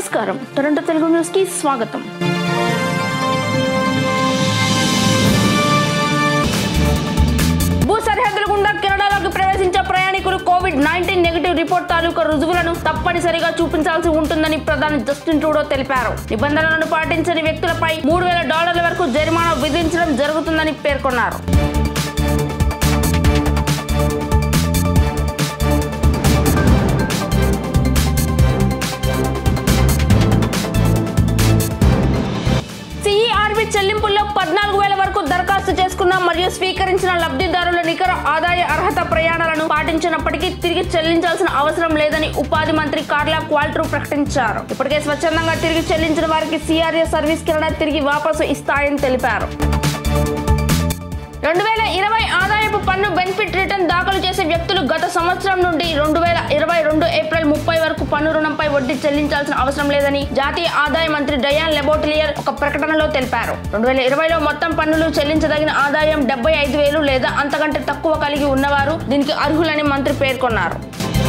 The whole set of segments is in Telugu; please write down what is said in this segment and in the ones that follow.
నమస్కారం టొరంటో తెలుగు న్యూస్ కి స్వాగతం భూ సరిహద్దుల గుండా కెనడాలోకి ప్రవేశించే ప్రయాణికులు కోవిడ్ నైన్టీన్ నెగిటివ్ రిపోర్ట్ తాలూకా రుజువులను తప్పనిసరిగా చూపించాల్సి ఉంటుందని ప్రధాని జస్టిన్ ట్రూడో తెలిపారు నిబంధనలను పాటించని వ్యక్తులపై మూడు వేల డాలర్ల వరకు జరిమానా విధించడం జరుగుతుందని పేర్కొన్నారు సిఈఆర్బి చెల్లింపుల్లో పద్నాలుగు వేల వరకు దరఖాస్తు చేసుకున్న మరియు స్వీకరించిన లబ్ధిదారుల నికర ఆదాయ అర్హత ప్రయాణాలను పాటించినప్పటికీ తిరిగి చెల్లించాల్సిన అవసరం లేదని ఉపాధి మంత్రి కార్లా క్వాల్ట్రూ ప్రకటించారు ఇప్పటికే స్వచ్ఛందంగా తిరిగి చెల్లించిన వారికి సిఆర్ఏ సర్వీస్ కింద తిరిగి వాపసు ఇస్తాయని తెలిపారు రెండు వేల ఇరవై ఆదాయపు పన్ను బెనిఫిట్ రిటర్న్ దాఖలు చేసే వ్యక్తులు గత సంవత్సరం నుండి రెండు వేల ఇరవై రెండు ఏప్రిల్ ముప్పై వరకు పన్ను రుణంపై వడ్డీ చెల్లించాల్సిన అవసరం లేదని జాతీయ ఆదాయ మంత్రి డయాన్ లెబోటిలియర్ ఒక ప్రకటనలో తెలిపారు రెండు వేల ఇరవైలో మొత్తం పన్నులు చెల్లించదగిన ఆదాయం డెబ్బై ఐదు వేలు లేదా అంతకంటే తక్కువ కలిగి ఉన్నవారు దీనికి అర్హులని మంత్రి పేర్కొన్నారు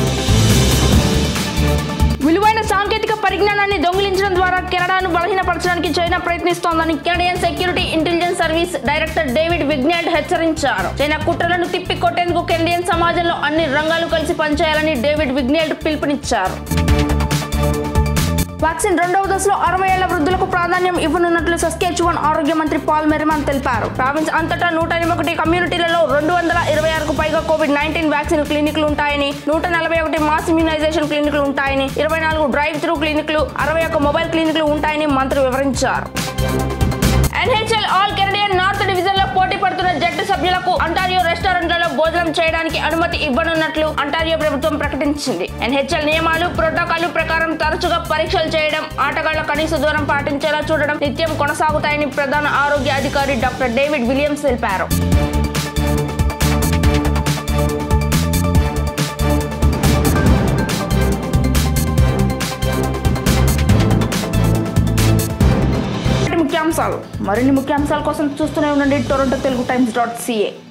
విలువైన సాంకేతిక పరిజ్ఞానాన్ని దొంగిలించడం ద్వారా కెనడాను బలహీనపరచడానికి చైనా ప్రయత్నిస్తోందని Canadian security intelligence service director David Vigneault హెచ్చరించారు చైనా కుట్రలను తిప్పి కొట్టేందుకు కెనడియన్ సమాజంలో అన్ని రంగాలు కలిసి పనిచేయాలని డేవిడ్ విగ్నాల్డ్ పిలుపునిచ్చారు వ్యాక్సిన్ రెండవ దశలో అరవై ఏళ్ల వృద్ధులకు ప్రాధాన్యం ఇవ్వనున్నట్లు సస్కేచువన్ ఆరోగ్య మంత్రి పాల్ మెరిమాన్ తెలిపారు ప్రావిన్స్ అంతటా నూట ఎనభై ఒకటి కమ్యూనిటీలలో రెండు వందల ఇరవై ఆరుకు పైగా కోవిడ్ నైన్టీన్ వ్యాక్సిన్ క్లినిక్లు ఉంటాయని నూట నలభై ఒకటి మాస్ ఇమ్యునైజేషన్ క్లినిక్లు ఉంటాయని ఇరవై నాలుగు డ్రైవ్ త్రూ క్లినిక్లు అరవై ఒక్క మొబైల్ క్లినిక్లు ఉంటాయని మంత్రి వివరించారు NHL all Canadian north division లో పోటీ పడుతున్న జట్టు సభ్యులకు అంటారియో రెస్టారెంట్లలో భోజనం చేయడానికి అనుమతి ఇవ్వనున్నట్లు అంటారియో ప్రభుత్వం ప్రకటించింది ఎన్హెచ్ఎల్ నియమాలు ప్రోటోకాల్ ప్రకారం తరచుగా పరీక్షలు చేయడం ఆటగాళ్ల కనీస దూరం పాటించేలా చూడడం నిత్యం కొనసాగుతాయని ప్రధాన ఆరోగ్య అధికారి డాక్టర్ డేవిడ్ విలియమ్స్ తెలిపారు ముఖ్యాంశాలు మరిన్ని ముఖ్యాంశాల కోసం చూస్తూనే ఉండండి Toronto Telugu Times dot CA